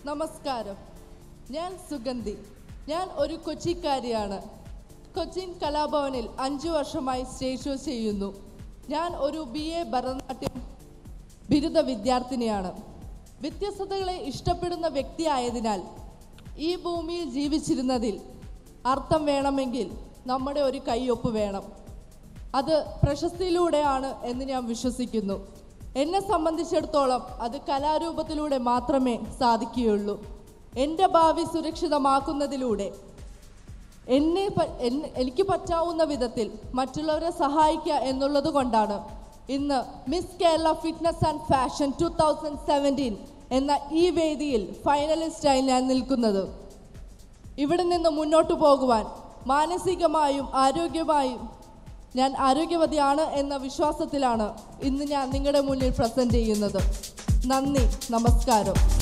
നമസ്കാരം ഞാൻ സുഗന്ധി ഞാൻ ഒരു കൊച്ചിക്കാരിയാണ് കൊച്ചിൻ കലാഭവനിൽ അഞ്ചു വർഷമായി സ്റ്റേജ് ഷോ ചെയ്യുന്നു ഞാൻ ഒരു ബി എ ഭരതനാട്യം ബിരുദ വിദ്യാർത്ഥിനിയാണ് വ്യത്യസ്തതകളെ ഇഷ്ടപ്പെടുന്ന വ്യക്തിയായതിനാൽ ഈ ഭൂമിയിൽ ജീവിച്ചിരുന്നതിൽ അർത്ഥം വേണമെങ്കിൽ നമ്മുടെ ഒരു കൈയൊപ്പ് വേണം അത് പ്രശസ്തിയിലൂടെയാണ് എന്ന് ഞാൻ വിശ്വസിക്കുന്നു എന്നെ സംബന്ധിച്ചിടത്തോളം അത് കലാരൂപത്തിലൂടെ മാത്രമേ സാധിക്കുകയുള്ളൂ എൻ്റെ ഭാവി സുരക്ഷിതമാക്കുന്നതിലൂടെ എന്നെ പ- എന്നെ- എനിക്ക് പറ്റാവുന്ന വിധത്തിൽ മറ്റുള്ളവരെ സഹായിക്കുക എന്നുള്ളത് കൊണ്ടാണ് ഇന്ന് miss Kerala fitness and fashion two thousand seventeen എന്ന ഈ വേദിയിൽ ഫൈനലിസ്റ്റായി ഞാൻ നിൽക്കുന്നത് ഇവിടെ നിന്ന് മുന്നോട്ട് പോകുവാൻ മാനസികമായും ആരോഗ്യമായും ഞാൻ ആരോഗ്യവതിയാണ് എന്ന വിശ്വാസത്തിലാണ് ഇന്ന് ഞാൻ നിങ്ങളുടെ മുന്നിൽ പ്രസന്റ് ചെയ്യുന്നത് നന്ദി നമസ്കാരം